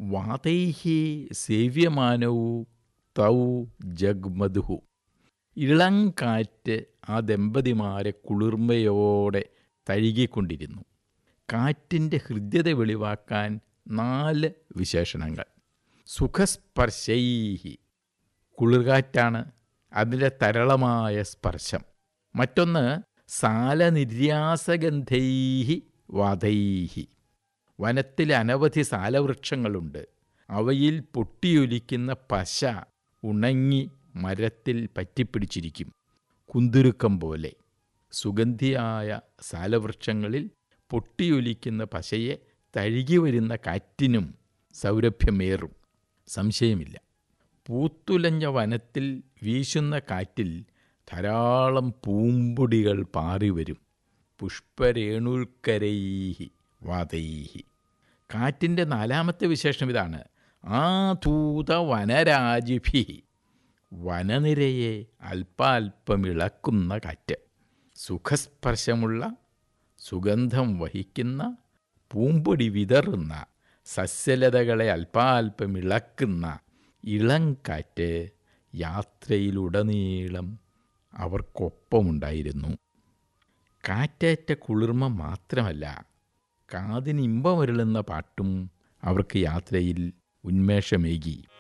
വാതൈഹി സേവ്യമാനൗ തൗ ജഗ്മധു ഇളം കാറ്റ് ആ ദമ്പതിമാരെ കുളിർമയോടെ തഴുകിക്കൊണ്ടിരുന്നു കാറ്റിൻ്റെ ഹൃദ്യത വെളിവാക്കാൻ നാല് വിശേഷണങ്ങൾ സുഖസ്പർശൈഹി കുളിർകാറ്റാണ് അതിൻ്റെ തരളമായ സ്പർശം മറ്റൊന്ന് സാലനിര്യാസഗന്ധൈഹി വാതൈഹി വനത്തിൽ അനവധി സാലവൃക്ഷങ്ങളുണ്ട് അവയിൽ പൊട്ടിയൊലിക്കുന്ന പശ ഉണങ്ങി മരത്തിൽ പറ്റിപ്പിടിച്ചിരിക്കും കുന്തുരുക്കം പോലെ സുഗന്ധിയായ സാലവൃക്ഷങ്ങളിൽ പൊട്ടിയൊലിക്കുന്ന പശയെ തഴുകി വരുന്ന കാറ്റിനും സൗരഭ്യമേറും സംശയമില്ല പൂത്തുലഞ്ഞ വനത്തിൽ വീശുന്ന കാറ്റിൽ ധാരാളം പൂമ്പൊടികൾ പാറിവരും പുഷ്പരേണുൽക്കരൈഹി വാതൈഹി കാറ്റിൻ്റെ നാലാമത്തെ വിശേഷം ഇതാണ് ആധൂത വനരാജിഭി വനനിരയെ അല്പാൽപ്പമിളക്കുന്ന കാറ്റ് സുഖസ്പർശമുള്ള സുഗന്ധം വഹിക്കുന്ന പൂമ്പൊടി വിതറുന്ന സസ്യലതകളെ അല്പാൽപ്പം ഇളക്കുന്ന ഇളം കാറ്റ് യാത്രയിലുടനീളം അവർക്കൊപ്പമുണ്ടായിരുന്നു കാറ്റേറ്റ കുളിർമ മാത്രമല്ല കാതിന് ഇമ്പമരുളുന്ന പാട്ടും അവർക്ക് യാത്രയിൽ ഉന്മേഷമേകി